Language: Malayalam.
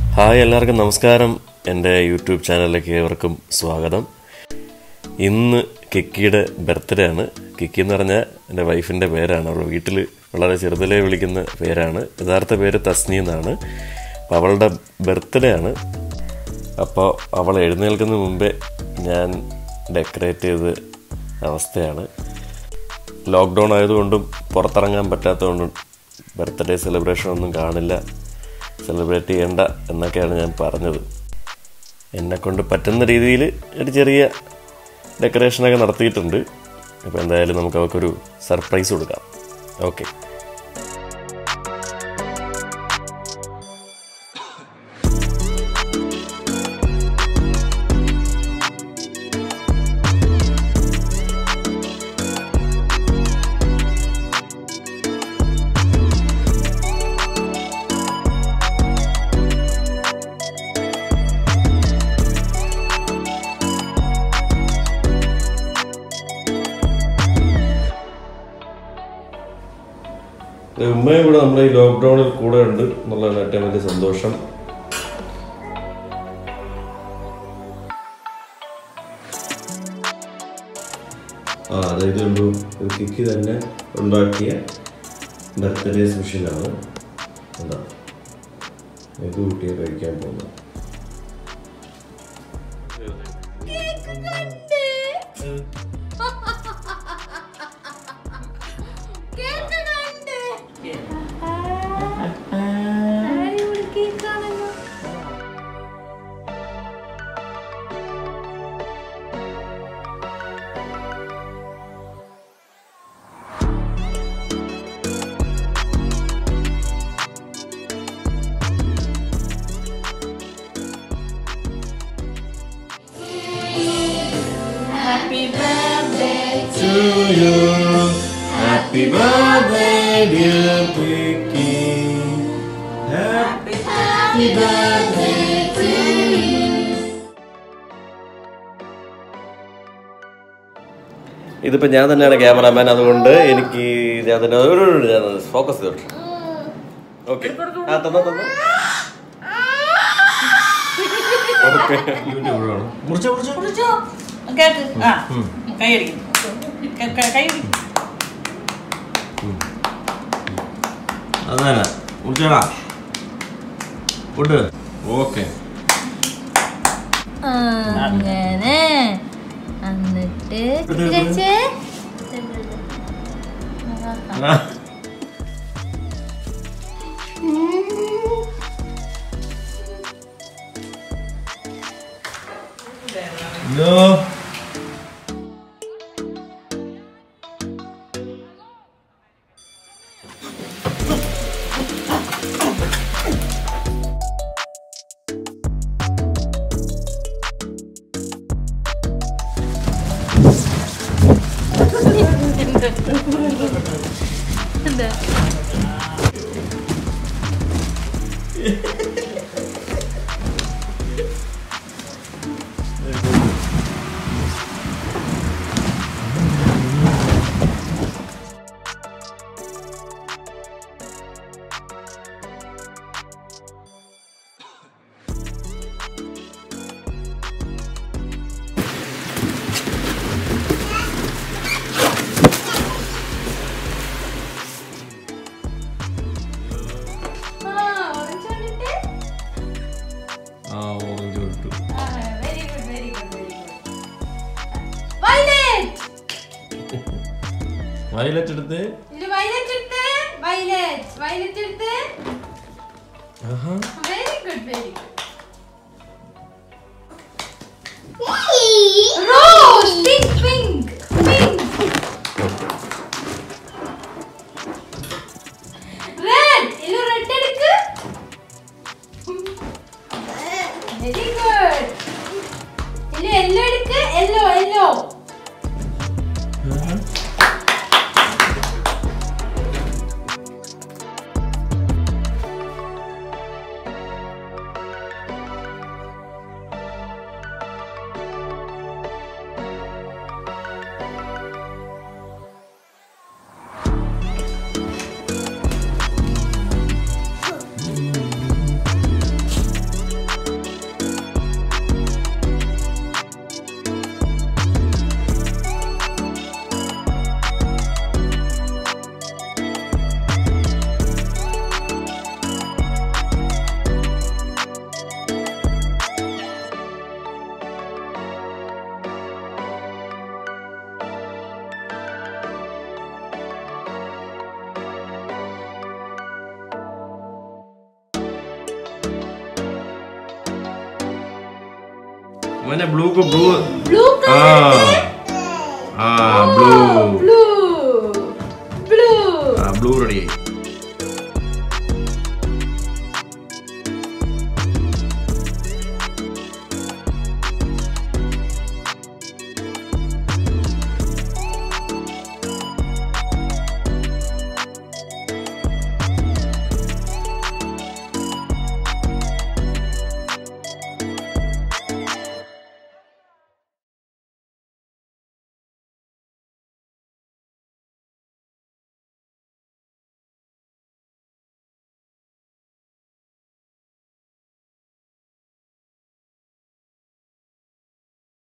ഹായ് എല്ലാവർക്കും നമസ്കാരം എൻ്റെ യൂട്യൂബ് ചാനലിലേക്ക് ഏവർക്കും സ്വാഗതം ഇന്ന് കിക്കിയുടെ ബർത്ത്ഡേ ആണ് കിക്കി എന്ന് പറഞ്ഞാൽ എൻ്റെ വൈഫിൻ്റെ പേരാണ് അവളുടെ വീട്ടിൽ വളരെ ചെറുതിലേ വിളിക്കുന്ന പേരാണ് യഥാർത്ഥ പേര് തസ്നി എന്നാണ് അപ്പോൾ അവളുടെ ബർത്ത്ഡേ ആണ് അപ്പോൾ അവൾ എഴുന്നേൽക്കുന്ന മുമ്പേ ഞാൻ ഡെക്കറേറ്റ് ചെയ്ത അവസ്ഥയാണ് ലോക്ക്ഡൗൺ ആയതുകൊണ്ടും പുറത്തിറങ്ങാൻ പറ്റാത്തതുകൊണ്ടും ബർത്ത്ഡേ സെലിബ്രേഷൻ ഒന്നും കാണില്ല സെലിബ്രേറ്റ് ചെയ്യണ്ട എന്നൊക്കെയാണ് ഞാൻ പറഞ്ഞത് എന്നെക്കൊണ്ട് പറ്റുന്ന രീതിയിൽ ഒരു ചെറിയ ഡെക്കറേഷനൊക്കെ നടത്തിയിട്ടുണ്ട് അപ്പോൾ എന്തായാലും നമുക്ക് അവർക്കൊരു സർപ്രൈസ് കൊടുക്കാം ഓക്കെ ഉമ്മയും കൂടെ നമ്മുടെ ഈ ലോക്ക്ഡൗണിൽ കൂടെ ഉണ്ട് എന്നുള്ളതാണ് ഏറ്റവും വലിയ സന്തോഷം ആ അതായത് ഒരു ഒരു കിക്ക് തന്നെ ഉണ്ടാക്കിയ ബർത്ത്ഡേ സ്പെഷ്യലാണ് എന്താ ഇത് കുട്ടിയെ കഴിക്കാൻ പോകുന്നത് Happy birthday to you. Happy birthday, dear Vicky. Happy, happy birthday to you. ഇതിപ്പോ ഞാൻ തന്നെയാണ് ക്യാമറാമാൻ അതുകൊണ്ട് എനിക്ക് ഞാൻ തന്നെ ഒരു ഫോക്കസ് ചെയ്തോട്ടെ ഓക്കെ ആ തന്നോ തന്നോ ഓക്കെ മുറിച്ചോ മുറിച്ചോ കുടിച്ചോ കേക്ക് ആ കൈ അടിക്കും കൈ അടിക്കും അതന്നെ മുറിച്ചോടാ ഫുഡ് ഓക്കെ അങ്ങനെ എന്നിട്ട് കഴിച്ചേ No. ആ ഓറഞ്ച് ഇട്ടു very good very good very good violet violet എടുത്ത് ഇത് വയലറ്റ് എടുത്ത് വയലറ്റ് വയലറ്റ് എടുത്ത് ആഹാ very good very good rose pink pink pink red yellow red എടുക്ക് വെരി ഗുഡ് ഇല്ലോ യെല്ലോ എടുക്ക് യെല്ലോ യെല്ലോ മോനെ ബ്ലൂ ബ്ലൂ ബ്ലൂ ആ ആ ബ്ലൂ ബ്ലൂ ബ്ലൂ ആ ബ്ലൂ റെഡിയായി